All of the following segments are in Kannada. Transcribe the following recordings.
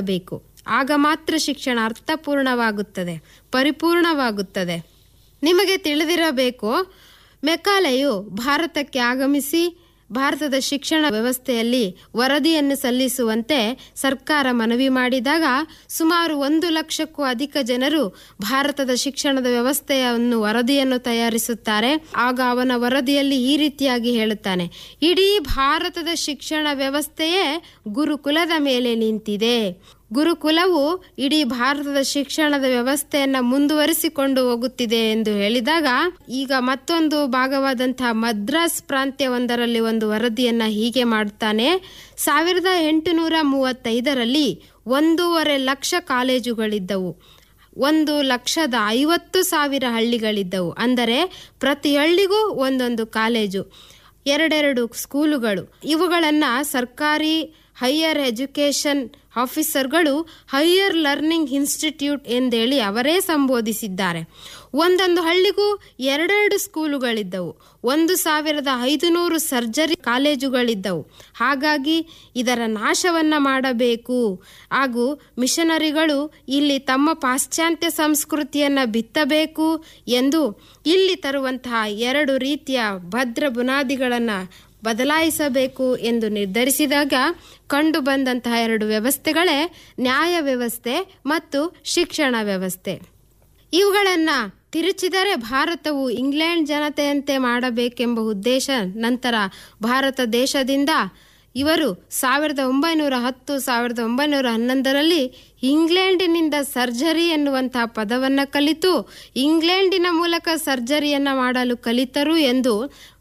ಮಾಡಬೇಕು ಆಗ ಮಾತ್ರ ಶಿಕ್ಷಣ ಅರ್ಥಪೂರ್ಣವಾಗುತ್ತದೆ ಪರಿಪೂರ್ಣವಾಗುತ್ತದೆ ನಿಮಗೆ ತಿಳಿದಿರಬೇಕು ಮೆಕಾಲೆಯು ಭಾರತಕ್ಕೆ ಆಗಮಿಸಿ ಭಾರತದ ಶಿಕ್ಷಣ ವ್ಯವಸ್ಥೆಯಲ್ಲಿ ವರದಿಯನ್ನು ಸಲ್ಲಿಸುವಂತೆ ಸರ್ಕಾರ ಮನವಿ ಮಾಡಿದಾಗ ಸುಮಾರು ಒಂದು ಲಕ್ಷಕ್ಕೂ ಅಧಿಕ ಜನರು ಭಾರತದ ಶಿಕ್ಷಣದ ವ್ಯವಸ್ಥೆಯನ್ನು ವರದಿಯನ್ನು ತಯಾರಿಸುತ್ತಾರೆ ಆಗ ಅವನ ವರದಿಯಲ್ಲಿ ಈ ರೀತಿಯಾಗಿ ಹೇಳುತ್ತಾನೆ ಇಡೀ ಭಾರತದ ಶಿಕ್ಷಣ ವ್ಯವಸ್ಥೆಯೇ ಗುರುಕುಲದ ಮೇಲೆ ನಿಂತಿದೆ ಗುರುಕುಲವು ಇಡೀ ಭಾರತದ ಶಿಕ್ಷಣದ ವ್ಯವಸ್ಥೆಯನ್ನ ಮುಂದುವರಿಸಿಕೊಂಡು ಹೋಗುತ್ತಿದೆ ಎಂದು ಹೇಳಿದಾಗ ಈಗ ಮತ್ತೊಂದು ಭಾಗವಾದಂತಹ ಮದ್ರಾಸ್ ಪ್ರಾಂತ್ಯವೊಂದರಲ್ಲಿ ಒಂದು ವರದಿಯನ್ನ ಹೀಗೆ ಮಾಡುತ್ತಾನೆ ಸಾವಿರದ ಎಂಟುನೂರ ಮೂವತ್ತೈದರಲ್ಲಿ ಒಂದೂವರೆ ಲಕ್ಷ ಕಾಲೇಜುಗಳಿದ್ದವು ಒಂದು ಲಕ್ಷದ ಐವತ್ತು ಸಾವಿರ ಹಳ್ಳಿಗಳಿದ್ದವು ಅಂದರೆ ಪ್ರತಿ ಹಳ್ಳಿಗೂ ಒಂದೊಂದು ಕಾಲೇಜು ಎರಡೆರಡು ಸ್ಕೂಲುಗಳು ಇವುಗಳನ್ನು ಸರ್ಕಾರಿ ಹೈಯರ್ ಎಜುಕೇಷನ್ ಆಫೀಸರ್ಗಳು ಹೈಯರ್ ಲರ್ನಿಂಗ್ ಇನ್ಸ್ಟಿಟ್ಯೂಟ್ ಎಂದೇಳಿ ಅವರೇ ಸಂಬೋಧಿಸಿದ್ದಾರೆ ಒಂದೊಂದು ಹಳ್ಳಿಗೂ ಎರಡೆರಡು ಸ್ಕೂಲುಗಳಿದ್ದವು ಒಂದು ಸಾವಿರದ ಐದುನೂರು ಸರ್ಜರಿ ಕಾಲೇಜುಗಳಿದ್ದವು ಹಾಗಾಗಿ ಇದರ ನಾಶವನ್ನ ಮಾಡಬೇಕು ಹಾಗೂ ಮಿಷನರಿಗಳು ಇಲ್ಲಿ ತಮ್ಮ ಪಾಶ್ಚಾತ್ಯ ಸಂಸ್ಕೃತಿಯನ್ನ ಬಿತ್ತಬೇಕು ಎಂದು ಇಲ್ಲಿ ತರುವಂತಹ ಎರಡು ರೀತಿಯ ಭದ್ರ ಬುನಾದಿಗಳನ್ನು ಬದಲಾಯಿಸಬೇಕು ಎಂದು ನಿರ್ಧರಿಸಿದಾಗ ಕಂಡು ಬಂದಂತಹ ಎರಡು ವ್ಯವಸ್ಥೆಗಳೇ ನ್ಯಾಯ ವ್ಯವಸ್ಥೆ ಮತ್ತು ಶಿಕ್ಷಣ ವ್ಯವಸ್ಥೆ ಇವುಗಳನ್ನ ತಿರುಚಿದರೆ ಭಾರತವು ಇಂಗ್ಲೆಂಡ್ ಜನತೆಯಂತೆ ಮಾಡಬೇಕೆಂಬ ಉದ್ದೇಶ ನಂತರ ಭಾರತ ದೇಶದಿಂದ ಇವರು ಸಾವಿರದ ಒಂಬೈನೂರ ಹತ್ತು ಸಾವಿರದ ಒಂಬೈನೂರ ಹನ್ನೊಂದರಲ್ಲಿ ಇಂಗ್ಲೆಂಡಿನಿಂದ ಸರ್ಜರಿ ಎನ್ನುವಂತಹ ಪದವನ್ನ ಕಲಿತು ಇಂಗ್ಲೆಂಡಿನ ಮೂಲಕ ಸರ್ಜರಿಯನ್ನ ಮಾಡಲು ಕಲಿತರು ಎಂದು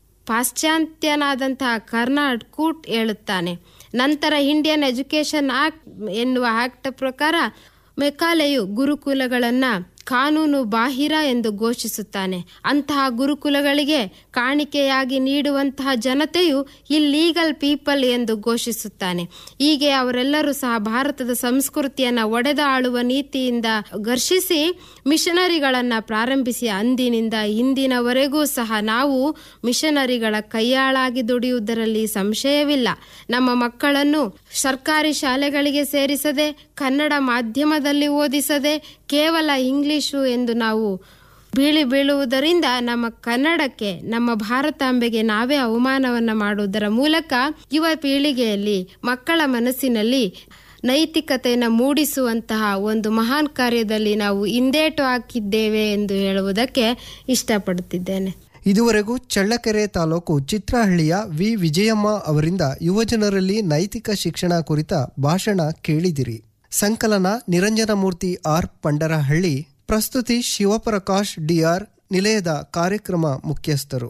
ಪಾಶ್ಚಾತ್ಯನಾದಂತಹ ಕರ್ನಾಡ್ ಕೂಟ್ ಹೇಳುತ್ತಾನೆ ನಂತರ ಇಂಡಿಯನ್ ಎಜುಕೇಷನ್ ಆಕ್ಟ್ ಎನ್ನುವ ಆಕ್ಟ್ ಪ್ರಕಾರ ಮೆಕಾಲೆಯು ಗುರುಕುಲಗಳನ್ನು ಕಾನೂನು ಬಾಹಿರ ಎಂದು ಘೋಷಿಸುತ್ತಾನೆ ಅಂತಹ ಗುರುಕುಲಗಳಿಗೆ ಕಾಣಿಕೆಯಾಗಿ ನೀಡುವಂತಹ ಜನತೆಯು ಇಲ್ಲೀಗಲ್ ಪೀಪಲ್ ಎಂದು ಘೋಷಿಸುತ್ತಾನೆ ಹೀಗೆ ಅವರೆಲ್ಲರೂ ಸಹ ಭಾರತದ ಸಂಸ್ಕೃತಿಯನ್ನ ಒಡೆದ ಆಳುವ ನೀತಿಯಿಂದ ಘರ್ಷಿಸಿ ಮಿಷನರಿಗಳನ್ನ ಪ್ರಾರಂಭಿಸಿ ಅಂದಿನಿಂದ ಇಂದಿನವರೆಗೂ ಸಹ ನಾವು ಮಿಷನರಿಗಳ ಕೈಯಾಳಾಗಿ ದುಡಿಯುವುದರಲ್ಲಿ ಸಂಶಯವಿಲ್ಲ ನಮ್ಮ ಮಕ್ಕಳನ್ನು ಸರ್ಕಾರಿ ಶಾಲೆಗಳಿಗೆ ಸೇರಿಸದೆ ಕನ್ನಡ ಮಾಧ್ಯಮದಲ್ಲಿ ಓದಿಸದೆ ಕೇವಲ ಇಂಗ್ಲಿಶು ಎಂದು ನಾವು ಬೀಳಿ ಬೀಳುವುದರಿಂದ ನಮ್ಮ ಕನ್ನಡಕ್ಕೆ ನಮ್ಮ ಭಾರತಾಂಬೆಗೆ ನಾವೇ ಅವಮಾನವನ್ನ ಮಾಡುವುದರ ಮೂಲಕ ಯುವ ಪೀಳಿಗೆಯಲ್ಲಿ ಮಕ್ಕಳ ಮನಸ್ಸಿನಲ್ಲಿ ನೈತಿಕತೆಯನ್ನು ಮೂಡಿಸುವಂತಹ ಒಂದು ಮಹಾನ್ ಕಾರ್ಯದಲ್ಲಿ ನಾವು ಹಿಂದೇಟು ಹಾಕಿದ್ದೇವೆ ಎಂದು ಹೇಳುವುದಕ್ಕೆ ಇಷ್ಟಪಡುತ್ತಿದ್ದೇನೆ ಇದುವರೆಗೂ ಚಳ್ಳಕೆರೆ ತಾಲೂಕು ಚಿತ್ರಹಳ್ಳಿಯ ವಿ ವಿಜಯಮ್ಮ ಅವರಿಂದ ಯುವಜನರಲ್ಲಿ ನೈತಿಕ ಶಿಕ್ಷಣ ಕುರಿತ ಭಾಷಣ ಕೇಳಿದಿರಿ ಸಂಕಲನ ನಿರಂಜನಮೂರ್ತಿ ಆರ್ ಪಂಡರಹಳ್ಳಿ ಪ್ರಸ್ತುತಿ ಶಿವಪ್ರಕಾಶ್ ಡಿಆರ್ ನಿಲಯದ ಕಾರ್ಯಕ್ರಮ ಮುಖ್ಯಸ್ಥರು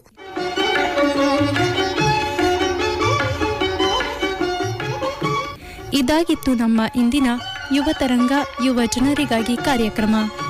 ಇದಾಗಿತ್ತು ನಮ್ಮ ಇಂದಿನ ಯುವ ತರಂಗ ಯುವ ಜನರಿಗಾಗಿ ಕಾರ್ಯಕ್ರಮ